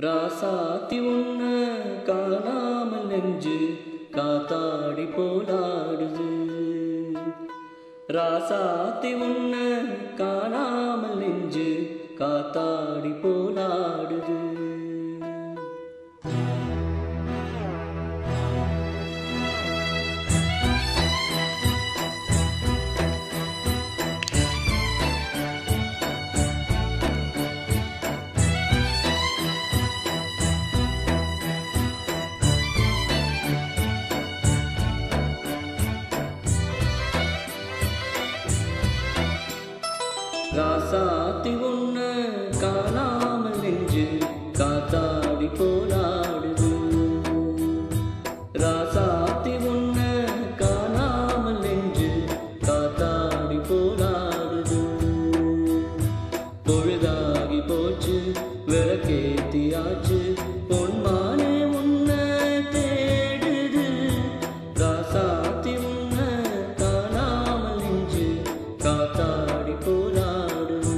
ராசாத்தி உன்ன காணாமல் நெஞ்சு காத்தாடி போலாடுது ராசாத்தி உன்ன காணாமல் நெஞ்சு காத்தாடி போலாடுது ராசாத்தி உன்ன காணாமல் நெஞ்சு காத்தாடி போலாடுது ராசாத்தி உன்ன காணாமல் நெஞ்சு காத்தாடி போலாடுது பொழுதாகி போச்சு விளக்கேத்தியாச்சு பொன்மானே உன்ன தேடுது ராசாத்தி உன்ன காணாமல் நெஞ்சு காத்தாடி போலாடுது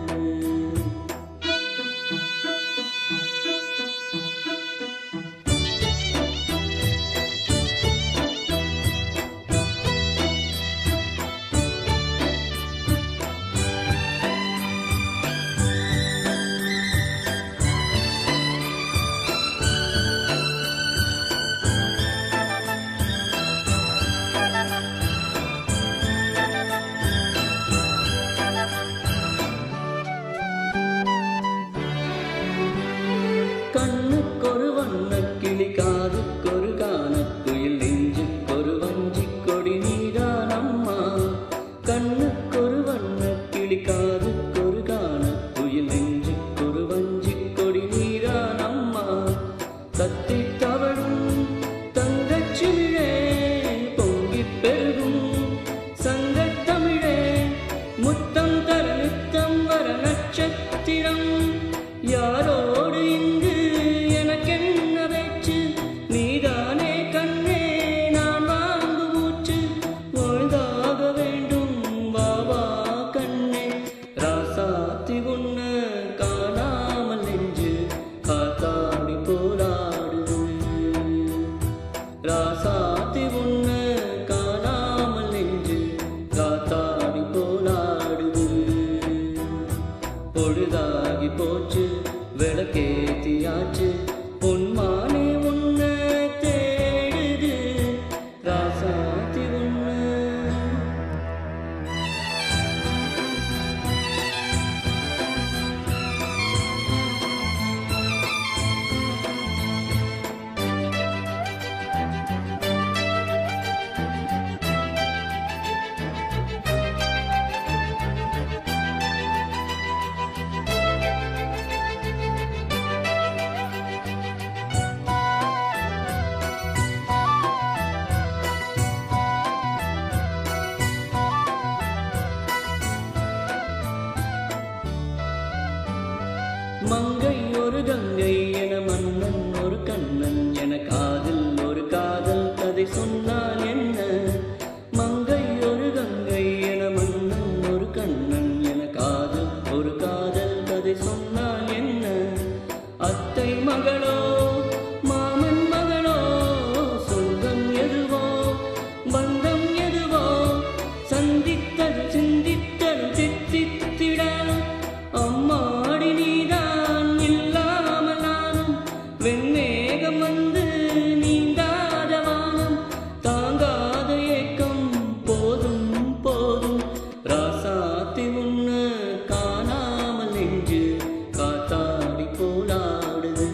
கண்ணுக்கொரு வண்ணக் கிளி காதுக்கொரு கானக்குயில் நெஞ்சுக்கொரு வஞ்சிக் கொடி நீதான் அம்மா கண்ணுக்கொரு வண்ணக் கிளி காதுக்கொரு கானக்குயில் நெஞ்சுக்கொரு வஞ்சிக் கொடி நீதான் அம்மா தத்தி தவழும் தங்கச்சிமிழே பொங்கிப் பெருகும் சங்கத் தமிழே முத்தம் தர நித்தம் வர நட்சத்திரம் யாரோடு இங்கு எனக்கென்ன பேச்சு நீதானே கண்ணே நான் வாங்கு மூச்சு பொழுதாக வேண்டும் வாவா கண்ணே ராசாத்தி உன்ன காணாமல் நெஞ்சு காத்தாடி போராடுது ராசாத்தி உன்ன காணாமல் நெஞ்சு காத்தாடி போலாடுது பொழுதாகி போச்சு விளக்கேத்தியாச்சு பொன்மானே உன்ன தேடுது ராசாத்தி உன்ன மங்கை ஒரு கங்கை என மன்னன் ஒரு கண்ணன் என காதல் ஒரு காதல் கதை சொன்னால் என்ன மங்கை ஒரு கங்கை என மன்னன் ஒரு கண்ணன் என காதல் ஒரு காதல் கதை சொன்னால் என்ன அத்தை மகளோ மாமன் மகளோ சொந்தம் எதுவோ பந்தம் எதுவோ சந்தித்தது சிந்தித்தது தித்தித்திட அம்மாடி நீதான் இல்லாமல் நானும் வெண்மேகம் வந்து நீங்காத வானம் தாங்காத ஏக்கம் போதும் போதும் ராசாத்தி உன்ன காணாமல் நெஞ்சு காத்தாடி போலாடுது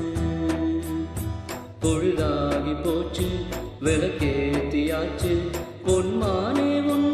பொழுதாகி போச்சு விளக்கேத்தியாச்சு பொன்மானே உன்